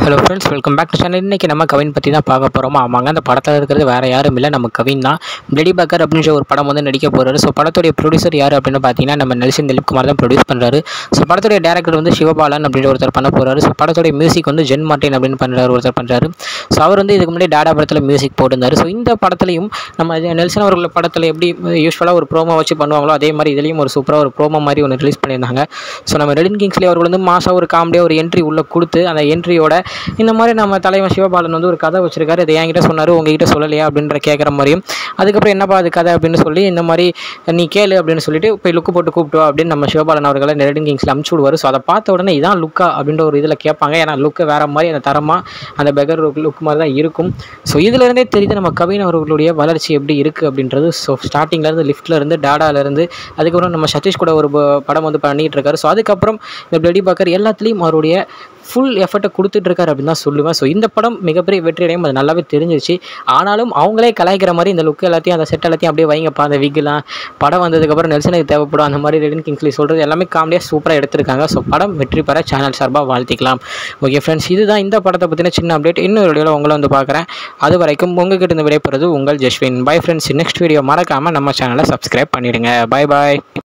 hello friends welcome back to channel இன்றைக்கி நம்ம கவின் பற்றி தான் பார்க்க போகிறோம் ஆமாங்க அந்த படத்தில் இருக்கிறது வேறு யாரும் இல்லை நம்ம கவின் தான் பிளடி பக்கர் அப்படின்ற ஒரு படம் வந்து நடிக்க போகிறாரு ஸோ படத்துடைய ப்ரொடியூசர் யார் அப்படின்னு பார்த்தீங்கன்னா நம்ம நெல்சன் திலீப் குமார் தான் ப்ரொடியூஸ் பண்ணுறாரு ஸோ படத்துடைய டேரக்டர் வந்து சிவபாலன் அப்படின்ற ஒருத்தர் பண்ண போகிறாரு ஸோ படத்துடைய மியூசிக் வந்து ஜென் மார்ட்டின் அப்படின்னு பண்ணுறாரு ஒருத்தர் பண்ணுறாரு ஸோ அவர் வந்து இதுக்கு முன்னாடி டாடா படத்தில் மியூசிக் போட்டிருந்தாரு ஸோ இந்த படத்துலையும் நம்ம இது நெல்சன் அவர்கள் படத்தில் எப்படி யூஸ்வலாக ஒரு ப்ரோமோ வச்சு பண்ணுவாங்களோ அதே மாதிரி இதுலேயும் ஒரு சூப்பராக ஒரு ப்ரோமோ மாதிரி ஒன்று ரிலீஸ் பண்ணியிருந்தாங்க ஸோ நம்ம ரெடின் கிங்ஸ்லி அவர்கள் வந்து மாதம் ஒரு காமெடியாக ஒரு என்ட்ரி உள்ளே கொடுத்து அந்த என்ட்ரியோட இந்த மாதிரி நம்ம தலைவன் சிவபாலன் வந்து ஒரு கதை வச்சிருக்காரு இதை என்கிட்ட சொன்னார் உங்ககிட்ட சொல்லலையா அப்படின்ற கேட்குற மாதிரியும் அதுக்கப்புறம் என்னப்பா அது கதை அப்படின்னு சொல்லி இந்த மாதிரி நீ கேளு அப்படின்னு சொல்லிட்டு போய் லுக்கு போட்டு கூப்பிட்டு வா அப்படின்னு நம்ம சிவபாலன் அவர்களை ரெடின் கிங்ஸில் அமுச்சு விடுவார் ஸோ அதை பார்த்த உடனே இதான் லுக்கா அப்படின்ற ஒரு இதில் கேட்பாங்க ஏன்னா லுக்கு வேறு மாதிரி அந்த தரமாக அந்த பெகர் லுக் மாதிரி தான் இருக்கும் ஸோ இதுலேருந்தே தெரியுது நம்ம கவின் அவர்களுடைய வளர்ச்சி எப்படி இருக்குது அப்படின்றது ஸோ ஸ்டார்டிங்லேருந்து லிஃப்ட்லேருந்து டாடாலேருந்து அதுக்கப்புறம் நம்ம சதீஷ் கூட ஒரு ப- படம் வந்து பண்ணிகிட்டு இருக்காரு ஸோ அதுக்கப்புறம் இந்த பிளடி பாக்கர் எல்லாத்துலேயும் அவருடைய ஃபுல் எஃபர்ட்டை கொடுத்துட்டு இருக்காரு அப்படின்னு தான் சொல்லுவேன் ஸோ இந்த படம் மிகப்பெரிய வெற்றி அடையும் அது நல்லாவே தெரிஞ்சிருச்சு ஆனாலும் அவங்களே கலாய்க்கிற மாதிரி இந்த லுக் எல்லாத்தையும் அந்த செட் எல்லாத்தையும் அப்படியே வைங்கப்பா அந்த விக்லாம் படம் வந்ததுக்கப்புறம் நெல்சனுக்கு தேவைப்படும் அந்த மாதிரி ரெடின் கிங்ஸ்லி சொல்கிறது எல்லாமே காமெடியாக சூப்பராக எடுத்திருக்காங்க ஸோ படம் வெற்றி பெற சேனல் சார்பாக வாழ்த்திக்கலாம் ஓகே ஃப்ரெண்ட்ஸ் இதுதான் இந்த படத்தை பற்றின சின்ன அப்டேட் இன்னொரு வீடியோவில் உங்களை வந்து பார்க்குறேன் அது வரைக்கும் உங்ககிட்ட இருந்து விடைபெறுறது உங்கள் Jaswin bye friends next video மறக்காமல் நம்ம சேனலை சப்ஸ்கிரைப் பண்ணிடுங்க பை பாய்